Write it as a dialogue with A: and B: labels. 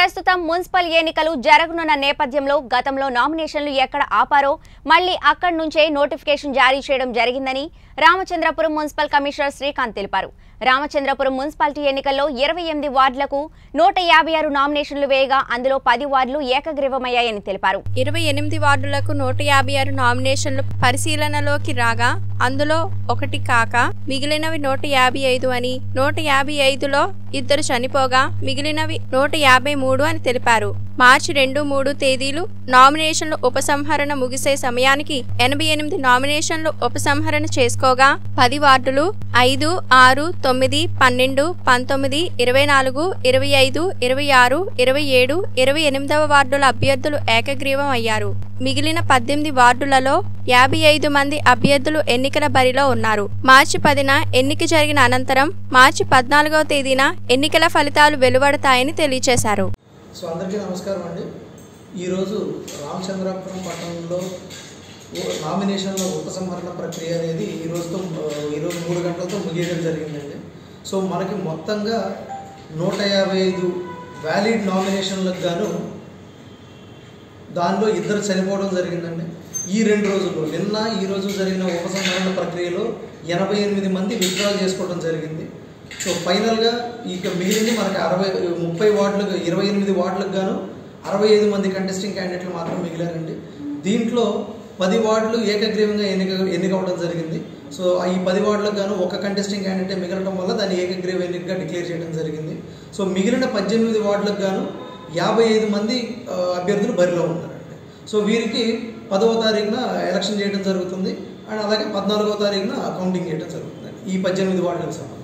A: ప్రస్తుతం మున్సిపల్ ఎన్నికలు జరగనున్న నేపథ్యంలో గతంలో నామినేషన్లు ఎక్కడ ఆపారో మళ్లీ అక్కడి నుంచే నోటిఫికేషన్ జారీ చేయడం జరిగిందని రామచంద్రపురం మున్సిపల్ కమిషనర్ శ్రీకాంత్ తెలిపారు రామచంద్రపురం మున్సిపాలిటీ ఎన్నికల్లో ఇరవై ఎనిమిది వార్డులకు నూట యాభై ఆరు నామినేషన్లు వేయగా అందులో పది వార్డులు ఏకగ్రీవమయ్యాయని తెలిపారు
B: ఇరవై ఎనిమిది వార్డులకు నూట యాభై ఆరు నామినేషన్లు పరిశీలనలోకి రాగా అందులో ఒకటి కాక మిగిలినవి నూట యాభై ఐదు అని నూట యాభై ఐదులో ఇద్దరు చనిపోగా మిగిలినవి నూట యాభై మూడు అని తెలిపారు మార్చి రెండు మూడు తేదీలు నామినేషన్లు ఉపసంహరణ ముగిసే సమయానికి ఎనభై ఎనిమిది నామినేషన్లు ఉపసంహరణ చేసుకోగా పది వార్డులు ఐదు ఆరు తొమ్మిది పన్నెండు పంతొమ్మిది ఇరవై నాలుగు ఇరవై ఐదు ఇరవై ఆరు ఇరవై ఏడు ఇరవై ఎనిమిదవ వార్డుల అభ్యర్థులు ఏకగ్రీవం అయ్యారు మిగిలిన పద్దెనిమిది వార్డులలో యాభై ఐదు మంది అభ్యర్థులు ఎన్నికల బరిలో ఉన్నారు మార్చి పదిన ఎన్నిక జరిగిన అనంతరం మార్చి పద్నాలుగవ తేదీన ఎన్నికల ఫలితాలు వెలువడతాయని తెలియజేశారు
C: సో అందరికీ నమస్కారం అండి ఈరోజు రామచంద్రాపురం పట్టణంలో ఓ- నామినేషన్ల ఉపసంహరణ ప్రక్రియ అనేది ఈ రోజుతో ఆ, ఈరోజు మూడు గంటలతో ముగియడం జరిగిందండి సో మనకి మొత్తంగా నూట యాభై ఐదు వ్యాలిడ్ నామినేషన్లకు గాను దానిలో ఇద్దరు చనిపోవడం జరిగిందండి ఈ రెండు రోజుల్లో నిన్న ఈ రోజు జరిగిన ఉపసంహరణ ప్రక్రియలో ఎనభై ఎనిమిది మంది విత్డ్రాల్ చేసుకోవడం జరిగింది సో ఫైనల్గా ఇక మిగిలింది మనకి అరవై ముప్పై వార్డులకు ఇరవై ఎనిమిది వార్డులకు గాను అరవై ఐదు మంది కంటెస్టింగ్ క్యాండిడేట్లు మాత్రం మిగిలారండి దీంట్లో పది వార్డులు ఏకగ్రీవంగా ఎన్నిక ఎన్నికవడం జరిగింది సో ఆ ఈ పది వార్డులకు గాను ఒక కంటెస్టింగ్ క్యాండిడేట్ మిగలడం వల్ల దాన్ని ఏకగ్రీవ ఎన్నికగా డిక్లేర్ చేయడం జరిగింది సో మిగిలిన పద్దెనిమిది వార్డులకు గాను యాభై ఐదు మంది ఆ, అభ్యర్థులు బరిలో ఉన్నారండి సో వీరికి పదవ తారీఖున ఎలక్షన్ చేయడం జరుగుతుంది అండ్ అలాగే పద్నాలుగవ తారీఖున కౌంటింగ్ చేయడం జరుగుతుంది ఈ పద్దెనిమిది వార్డులకు సంబంధించి